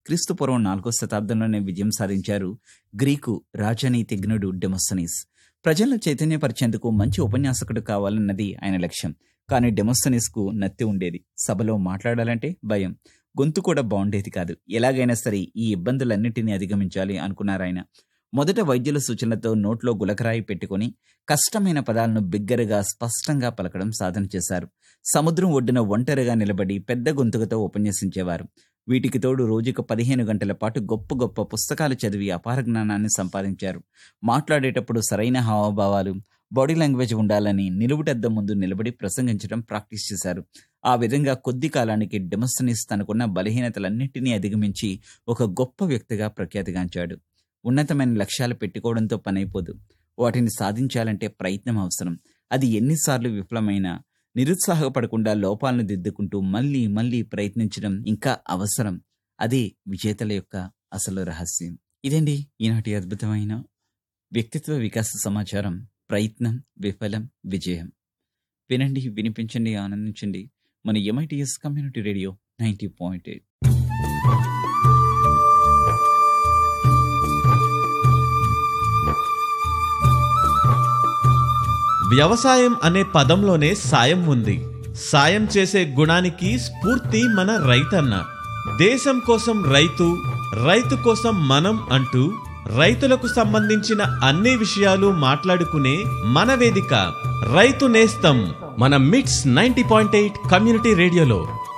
క్రీస్తు పూర్వం నాలుగో శతాబ్దంలోనే విజయం సాధించారు గ్రీకు రాజనీతిజ్ఞుడు డెమోస్తనీస్ ప్రజలను చైతన్యపరిచేందుకు మంచి ఉపన్యాసకుడు కావాలన్నది ఆయన లక్ష్యం కానీ డెమోస్తనీస్కు నత్తి ఉండేది సభలో మాట్లాడాలంటే భయం గొంతు కూడా బాగుండేది కాదు ఎలాగైనా సరే ఈ ఇబ్బందులన్నిటినీ అధిగమించాలి అనుకున్నారాయన మొదట వైద్యుల సూచనలతో నోట్లో గులకరాయి పెట్టుకొని కష్టమైన పదాలను బిగ్గరగా స్పష్టంగా పలకడం సాధన చేశారు సముద్రం ఒడ్డున ఒంటరిగా నిలబడి పెద్ద గొంతుకతో ఉపన్యసించేవారు వీటికి తోడు రోజుకు పదిహేను గంటల పాటు గొప్ప గొప్ప పుస్తకాలు చదివి అపార జ్ఞానాన్ని సంపాదించారు మాట్లాడేటప్పుడు సరైన హావభావాలు బాడీ లాంగ్వేజ్ ఉండాలని నిలువుటద్దం ముందు నిలబడి ప్రసంగించడం ప్రాక్టీస్ చేశారు ఆ విధంగా కొద్ది కాలానికి డెమోస్తనీస్ తనకున్న బలహీనతలన్నింటినీ అధిగమించి ఒక గొప్ప వ్యక్తిగా ప్రఖ్యాతిగాంచాడు ఉన్నతమైన లక్ష్యాలు పెట్టుకోవడంతో పనైపోదు వాటిని సాధించాలంటే ప్రయత్నం అవసరం అది ఎన్నిసార్లు విఫలమైనా నిరుత్సాహపడకుండా లోపాలను దిద్దుకుంటూ మళ్ళీ మళ్ళీ ప్రయత్నించడం ఇంకా అవసరం అదే విజేతల యొక్క అసలు రహస్యం ఇదండి ఈనాటి అద్భుతమైన వ్యక్తిత్వ వికాస సమాచారం ప్రయత్నం విఫలం విజయం వినండి వినిపించండి ఆనందించండి మన MITS community radio ninety point eight వ్యవసాయం అనే పదంలోనే సాయం ఉంది సాయం చేసే గుణానికి స్ఫూర్తి మన రైతన్న దేశం కోసం రైతు రైతు కోసం మనం అంటూ రైతులకు సంబంధించిన అన్ని విషయాలు మాట్లాడుకునే మన వేదిక రైతు నేస్తం మన మిట్స్ నైంటీ పాయింట్ ఎయిట్ కమ్యూనిటీ రేడియోలో